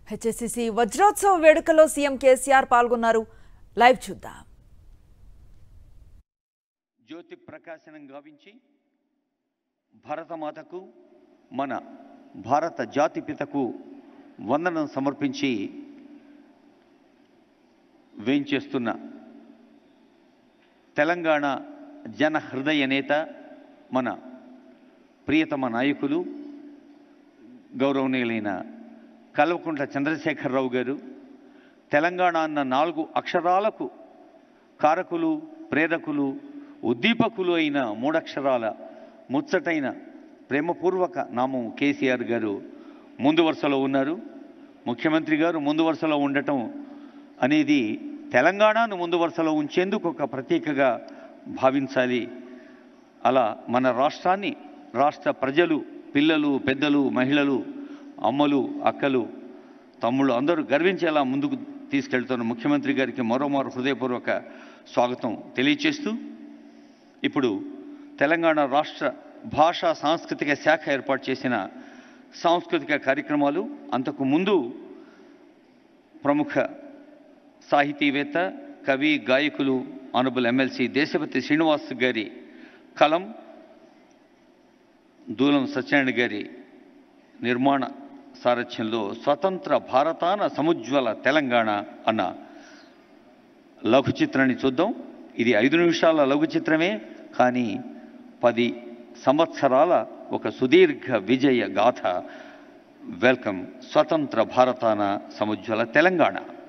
HSCC వజ్రోత్సవ వేడుకలో CM KCR పాల్గొన్నారు live చూద్దాం జ్యోతి ప్రకాశనం గావించి భరతమాతకు మన భారత జాతిపితకు వందనం సమర్పించి వేంచేస్తున్న తెలంగాణ జన హృదయ నేత మన ప్రియతమ నాయకులు గౌరవనీయులైన కల్వకుంట్ల చంద్రశేఖరరావు గారు తెలంగాణ అన్న నాలుగు అక్షరాలకు కారకులు ప్రేరకులు ఉద్దీపకులు అయిన మూడక్షరాల ముచ్చటైన ప్రేమపూర్వక నామం కేసీఆర్ గారు ముందు వరుసలో ఉన్నారు ముఖ్యమంత్రి గారు ముందు వరుసలో ఉండటం అనేది తెలంగాణను ముందు వరుసలో ఉంచేందుకు ఒక ప్రతీకగా భావించాలి అలా మన రాష్ట్రాన్ని రాష్ట్ర ప్రజలు పిల్లలు పెద్దలు మహిళలు అమ్మలు అక్కలు తమ్ముళ్ళు అందరూ గర్వించేలా ముందుకు తీసుకెళ్తున్న ముఖ్యమంత్రి గారికి మరోమారు హృదయపూర్వక స్వాగతం తెలియచేస్తూ ఇప్పుడు తెలంగాణ రాష్ట్ర భాషా సాంస్కృతిక శాఖ ఏర్పాటు చేసిన సాంస్కృతిక కార్యక్రమాలు అంతకు ముందు ప్రముఖ సాహితీవేత్త కవి గాయకులు ఆనబుల్ ఎమ్మెల్సీ దేశపతి శ్రీనివాస్ గారి కలం దూలం సత్యనారాయణ గారి నిర్మాణ సారథ్యంలో స్వతంత్ర భారతాన సముజ్వల తెలంగాణ అన్న లఘు చిత్రాన్ని చూద్దాం ఇది ఐదు నిమిషాల లఘు చిత్రమే కానీ పది సంవత్సరాల ఒక సుదీర్ఘ విజయ గాథ వెల్కమ్ స్వతంత్ర భారతాన సముజ్వల తెలంగాణ